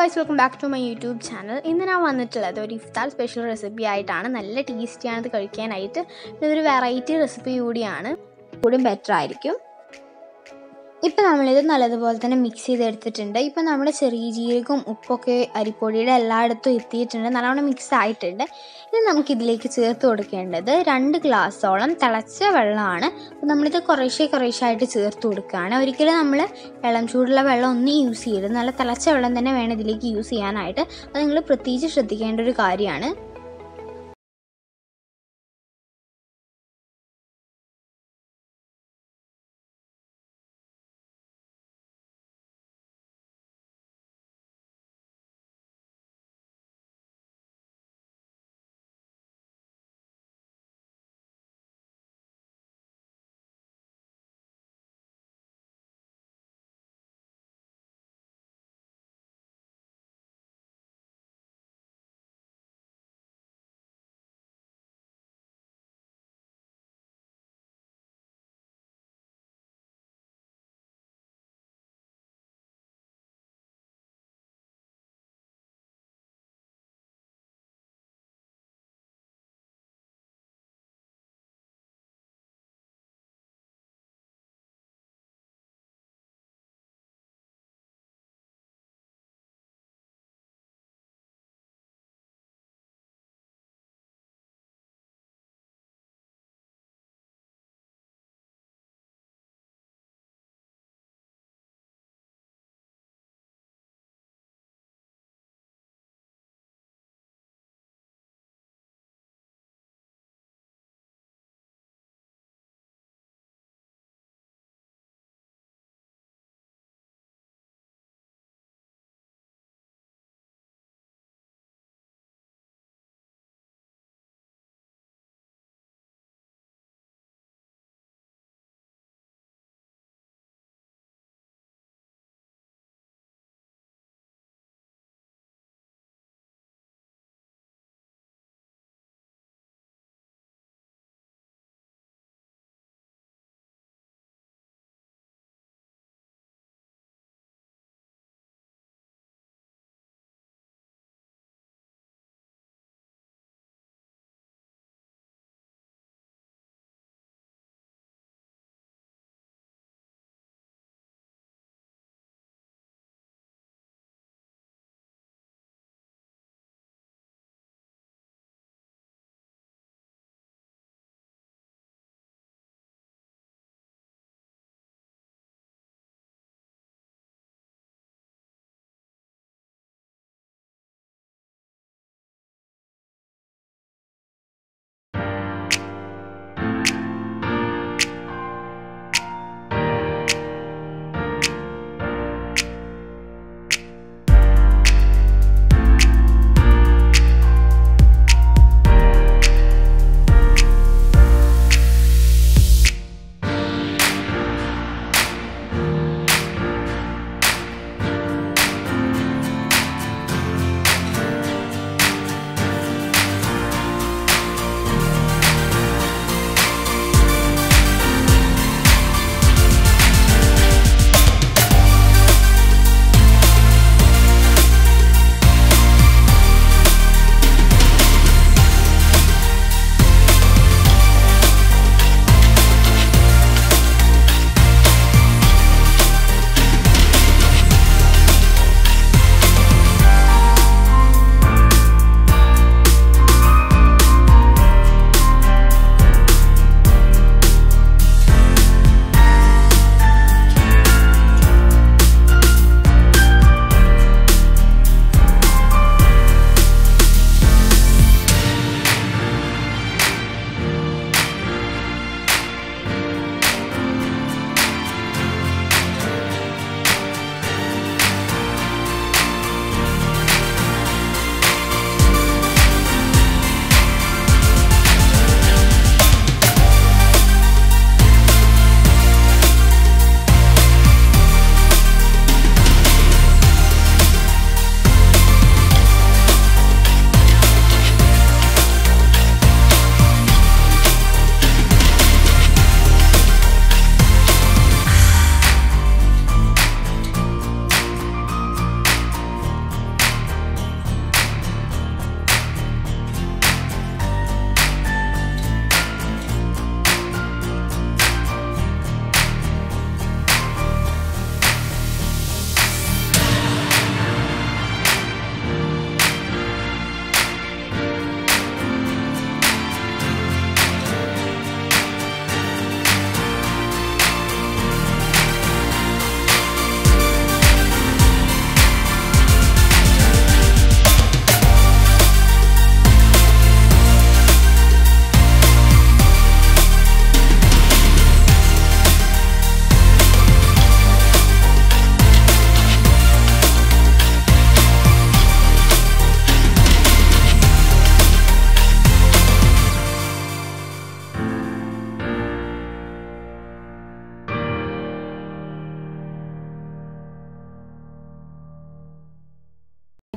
guys welcome back to my YouTube channel ഇന്ന് ഞാൻ വന്നിട്ടുള്ളത് ഒരു ഇഫ്താർ സ്പെഷ്യൽ റെസിപ്പി ആയിട്ടാണ് നല്ല ടേസ്റ്റിയാണ് ഇത് കഴിക്കാനായിട്ട് ഇതൊരു വെറൈറ്റി റെസിപ്പി കൂടിയാണ് കൂടും ബെറ്റർ ആയിരിക്കും ഇപ്പം നമ്മളിത് നല്ലതുപോലെ തന്നെ മിക്സ് ചെയ്തെടുത്തിട്ടുണ്ട് ഇപ്പം നമ്മുടെ ചെറിയ ജീരകവും ഉപ്പൊക്കെ അരിപ്പൊടിയുടെ എല്ലായിടത്തും എത്തിയിട്ടുണ്ട് നല്ലവണ്ണം മിക്സ് ആയിട്ടുണ്ട് ഇനി നമുക്കിതിലേക്ക് ചേർത്ത് കൊടുക്കേണ്ടത് രണ്ട് ഗ്ലാസ്സോളം തിളച്ച വെള്ളമാണ് അപ്പോൾ നമ്മളിത് കുറേശ്ശെ കുറേശ്ശെ ആയിട്ട് ചേർത്ത് കൊടുക്കുകയാണ് ഒരിക്കലും നമ്മൾ ഇളം ചൂടുള്ള വെള്ളം ഒന്നും യൂസ് ചെയ്യരുത് നല്ല തിളച്ച വെള്ളം തന്നെ വേണം ഇതിലേക്ക് യൂസ് ചെയ്യാനായിട്ട് അത് നിങ്ങൾ പ്രത്യേകിച്ച് ശ്രദ്ധിക്കേണ്ട ഒരു കാര്യമാണ്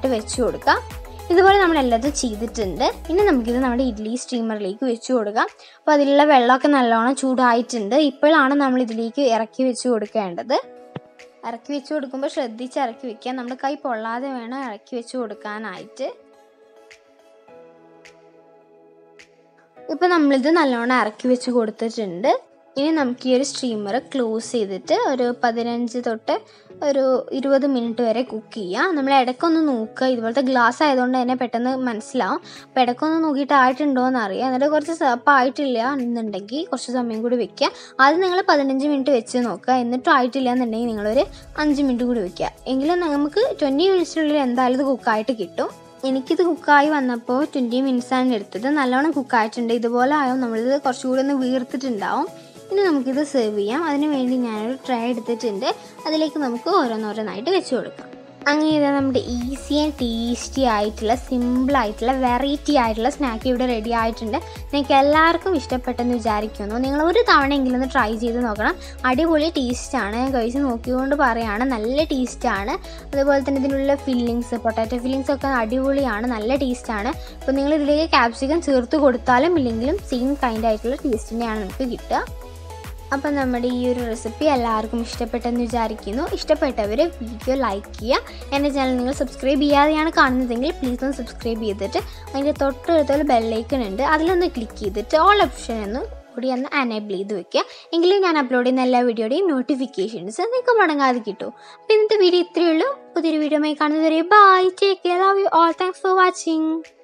ഓരോന്നായിട്ട് വെച്ച് കൊടുക്കാം ഇതുപോലെ നമ്മൾ എല്ലാതും ചെയ്തിട്ടുണ്ട് ഇനി നമുക്കിത് നമ്മുടെ ഇഡ്ഡലി സ്റ്റീമറിലേക്ക് വെച്ച് കൊടുക്കാം അപ്പോൾ അതിലുള്ള വെള്ളമൊക്കെ നല്ലോണം ചൂടായിട്ടുണ്ട് ഇപ്പോഴാണ് നമ്മൾ ഇതിലേക്ക് ഇറക്കി വെച്ച് കൊടുക്കേണ്ടത് ഇറക്കി വെച്ച് കൊടുക്കുമ്പോൾ ശ്രദ്ധിച്ച് ഇറക്കി വെക്കുക നമ്മുടെ കൈ പൊള്ളാതെ വേണം ഇറക്കി വെച്ച് കൊടുക്കാനായിട്ട് ഇപ്പം നമ്മളിത് നല്ലോണം ഇറക്കി വെച്ച് കൊടുത്തിട്ടുണ്ട് ഇനി നമുക്ക് ഈ ഒരു സ്റ്റീമർ ക്ലോസ് ചെയ്തിട്ട് ഒരു പതിനഞ്ച് തൊട്ട് ഒരു ഇരുപത് മിനിറ്റ് വരെ കുക്ക് ചെയ്യാം നമ്മൾ ഇടയ്ക്കൊന്ന് നോക്കുക ഇതുപോലത്തെ ഗ്ലാസ് ആയതുകൊണ്ട് തന്നെ പെട്ടെന്ന് മനസ്സിലാവും അപ്പോൾ ഇടയ്ക്കൊന്ന് നോക്കിയിട്ട് ആയിട്ടുണ്ടോ എന്ന് അറിയാം എന്നിട്ട് കുറച്ച് സപ്പ് ആയിട്ടില്ല എന്നുണ്ടെങ്കിൽ കുറച്ച് സമയം കൂടി വെക്കുക ആദ്യം നിങ്ങൾ പതിനഞ്ച് മിനിറ്റ് വെച്ച് നോക്കുക എന്നിട്ടും ആയിട്ടില്ല എന്നുണ്ടെങ്കിൽ നിങ്ങളൊരു അഞ്ച് മിനിറ്റ് കൂടി വെക്കുക എങ്കിലും നമുക്ക് ട്വൻറ്റി മിനിറ്റ്സിനുള്ളിൽ എന്തായാലും ഇത് കുക്കായിട്ട് കിട്ടും എനിക്കിത് കുക്കായി വന്നപ്പോൾ ട്വൻറ്റി മിനിറ്റ്സാണ് എടുത്തത് നല്ലോണം കുക്കായിട്ടുണ്ട് ഇതുപോലെ ആയോ നമ്മളിത് കുറച്ചുകൂടി ഒന്ന് വീർത്തിട്ടുണ്ടാവും ഇനി നമുക്കിത് സെർവ് ചെയ്യാം അതിന് വേണ്ടി ഞാനൊരു ട്രേ എടുത്തിട്ടുണ്ട് അതിലേക്ക് നമുക്ക് ഓരോന്നോരോന്നായിട്ട് വെച്ച് കൊടുക്കാം അങ്ങനെ ഇതാ നമ്മുടെ ഈസി ആൻഡ് ടേസ്റ്റി ആയിട്ടുള്ള സിമ്പിൾ ആയിട്ടുള്ള വെറൈറ്റി ആയിട്ടുള്ള സ്നാക്ക് ഇവിടെ റെഡി ആയിട്ടുണ്ട് നിങ്ങൾക്ക് എല്ലാവർക്കും ഇഷ്ടപ്പെട്ടെന്ന് വിചാരിക്കുന്നു നിങ്ങൾ ഒരു തവണയെങ്കിലും ഒന്ന് ട്രൈ ചെയ്ത് നോക്കണം അടിപൊളി ടേസ്റ്റാണ് ഞാൻ കഴിച്ച് നോക്കിക്കൊണ്ട് പറയുകയാണ് നല്ല ടേസ്റ്റാണ് അതുപോലെ തന്നെ ഇതിനുള്ള ഫില്ലിങ്സ് പൊട്ടാറ്റോ ഫില്ലിങ്സ് ഒക്കെ അടിപൊളിയാണ് നല്ല ടേസ്റ്റാണ് അപ്പോൾ നിങ്ങൾ ഇതിലേക്ക് ക്യാപ്സിക്കം ചേർത്ത് കൊടുത്താലും ഇല്ലെങ്കിലും സെയിം കൈൻഡ് ആയിട്ടുള്ള ടേസ്റ്റ് തന്നെയാണ് നമുക്ക് കിട്ടുക അപ്പം നമ്മുടെ ഈ ഒരു റെസിപ്പി എല്ലാവർക്കും ഇഷ്ടപ്പെട്ടെന്ന് വിചാരിക്കുന്നു ഇഷ്ടപ്പെട്ടവർ വീഡിയോ ലൈക്ക് ചെയ്യുക എൻ്റെ ചാനൽ നിങ്ങൾ സബ്സ്ക്രൈബ് ചെയ്യാതെയാണ് കാണുന്നതെങ്കിൽ പ്ലീസ് ഒന്ന് സബ്സ്ക്രൈബ് ചെയ്തിട്ട് അതിൻ്റെ തൊട്ടടുത്തൊരു ബെല്ലൈക്കൺ ഉണ്ട് അതിലൊന്ന് ക്ലിക്ക് ചെയ്തിട്ട് ഓൾ ഓപ്ഷൻ ഒന്ന് കൂടി ഒന്ന് അനേബിൾ ചെയ്ത് വെക്കുക എങ്കിലും ഞാൻ അപ്ലോഡ് ചെയ്യുന്ന എല്ലാ വീഡിയോയുടെയും നോട്ടിഫിക്കേഷൻസ് നിങ്ങൾക്ക് മുടങ്ങാതെ കിട്ടും അപ്പോൾ ഇന്നത്തെ വീഡിയോ ഇത്രയേ ഉള്ളൂ പുതിയൊരു വീഡിയോ കാണുന്നതുവരെ bye take care love you all thanks for watching